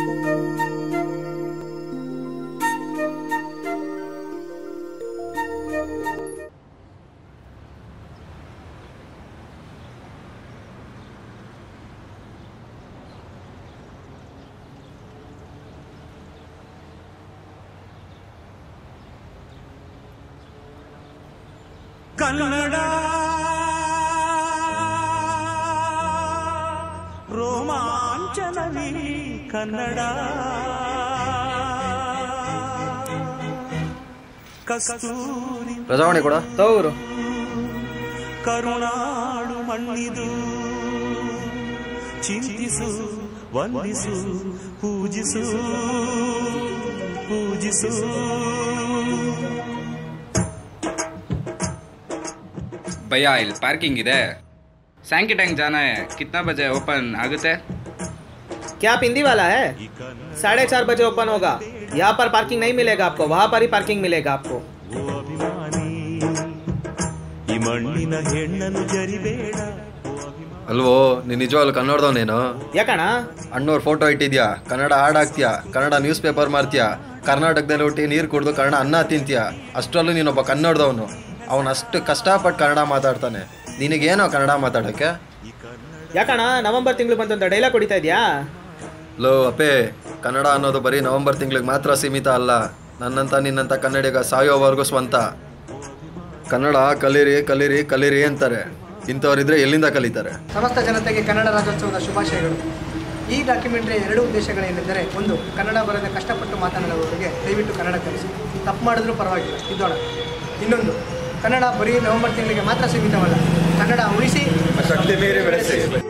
ಕನ್ನಡ ರೋಮಾಂಚನವಿ ಕನ್ನಡ ಕಸ್ತೂರಿ ಪ್ರಜಾವಾಣಿ ಕೂಡ ತವರು ಕರುಣಾಳು ಮಣ್ಣಿದು ಚಿಂತಿಸು ವಂದಿಸು ಪೂಜಿಸು ಪೂಜಿಸು भैया ಇಲ್ಲಿ ಪಾರ್ಕಿಂಗ್ ಇದೆ ಸ್ಯಾಂಕಿ ಟ್ಯಾಂಕ್ ಜಾನ है कितना बजे ओपन आಗುತ್ತೆ क्या आप हिंदी वाला है साढ़े चार बजे ओपन होगा यहाँ पर पार्किंग नहीं मिलेगा आपको वहाँ पर ही पार्किंग मिलेगा आपको ಓ ಅಭಿಮಾನಿ ಈ ಮಣ್ಣಿನ ಹೆಣ್ಣನ್ನು ಜರಿಬೇಡ ಅಲ್ವೋ ನೀನ್ ನಿಜವಾಗ್ಲು ಕನ್ನಡದವನೇನು ಯಾಕಣ ಅಣ್ಣವ್ರ ಫೋಟೋ ಇಟ್ಟಿದ್ಯಾ ಕನ್ನಡ ಹಾಡ್ ಹಾಕ್ತೀಯಾ ಕನ್ನಡ ನ್ಯೂಸ್ ಪೇಪರ್ ಮಾರ್ತೀಯಾ ಕರ್ನಾಟಕದಲ್ಲಿ ಹುಟ್ಟಿ ನೀರು ಕುಡಿದು ಕನ್ನಡ ಅನ್ನ ತಿಂತೀಯ ಅಷ್ಟರಲ್ಲೂ ನೀನೊಬ್ಬ ಕನ್ನಡದವನು ಅವನು ಅಷ್ಟು ಕಷ್ಟಪಟ್ಟು ಕನ್ನಡ ಮಾತಾಡ್ತಾನೆ ನಿನಗೇನೋ ಕನ್ನಡ ಮಾತಾಡೋಕ್ಕೆ ಯಾಕಣ ನವೆಂಬರ್ ತಿಂಗಳು ಬಂತು ಅಂತ ಡೈಲಾಗ್ ಹೊಡಿತಾ ಇದೆಯಾ ಲೋ ಅಪ್ಪೆ ಕನ್ನಡ ಅನ್ನೋದು ಬರೀ ನವೆಂಬರ್ ತಿಂಗಳಿಗೆ ಮಾತ್ರ ಸೀಮಿತ ಅಲ್ಲ ನನ್ನಂತ ನಿನ್ನಂತ ಕನ್ನಡಿಗ ಸಾಯೋವರೆಗೂ ಸ್ವಂತ ಕನ್ನಡ ಕಲೀರಿ ಕಲೀರಿ ಕಲೀರಿ ಅಂತಾರೆ ಇಂಥವ್ರಿದ್ರೆ ಎಲ್ಲಿಂದ ಕಲಿತಾರೆ ಸಮಸ್ತ ಜನತೆಗೆ ಕನ್ನಡ ರಾಜ್ಯೋತ್ಸವದ ಶುಭಾಶಯಗಳು ಈ ಡಾಕ್ಯುಮೆಂಟ್ರಿಯ ಎರಡು ಉದ್ದೇಶಗಳೇನೆಂದರೆ ಒಂದು ಕನ್ನಡ ಬರದೆ ಕಷ್ಟಪಟ್ಟು ಮಾತನಾಡುವವರಿಗೆ ದಯವಿಟ್ಟು ಕನ್ನಡ ಕಲಿಸಿ ತಪ್ಪು ಮಾಡಿದ್ರೂ ಪರವಾಗಿಲ್ಲ ಇದ್ದೋಣ ಇನ್ನೊಂದು ಕನ್ನಡ ಬರೀ ನವೆಂಬರ್ ತಿಂಗಳಿಗೆ ಮಾತ್ರ ಸೀಮಿತವಲ್ಲ ಕನ್ನಡ ಉಳಿಸಿ ಶಕ್ತಿ ಮೀರಿ ಬೆಳೆಸಿ